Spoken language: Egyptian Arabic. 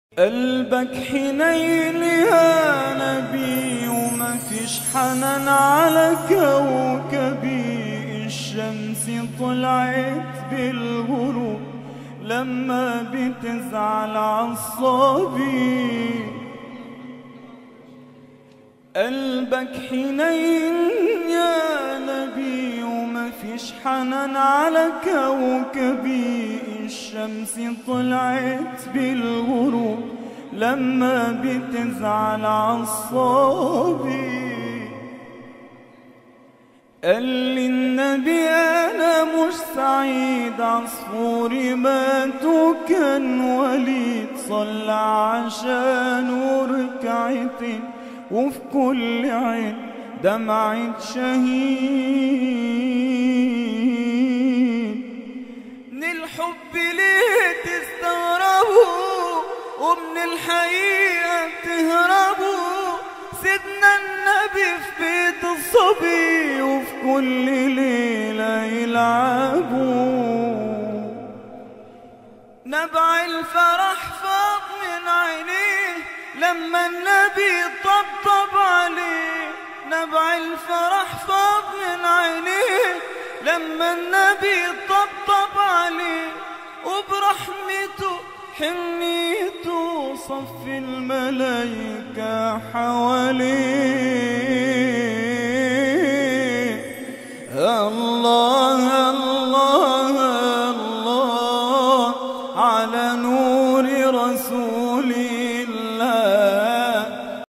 قلبك حنين يا نبي وما فيش حنان على كوكبي الشمس طلعت بالغروب لما بتزعل عالصبي قلبك حنين يا نبي وما فيش حنان على كوكبي الشمس طلعت بالغروب لما بتزعل عالصبي قال لي النبي انا مش سعيد عصفوري مات وكان وليد صلى عشانه ركعتين وفي كل عين دمعة شهيد من الحب ليه تستغربوا ومن الحقيقة تهربوا سيدنا النبي في بيت الصبي وفي كل ليلة يلعبوا نبع الفرح فاض من عينيه لما النبي طبطب عليه نبع الفرح فاض من عينيه لما النبي طبطب عليه وبرحمته حنيته صف الملايكة حواليه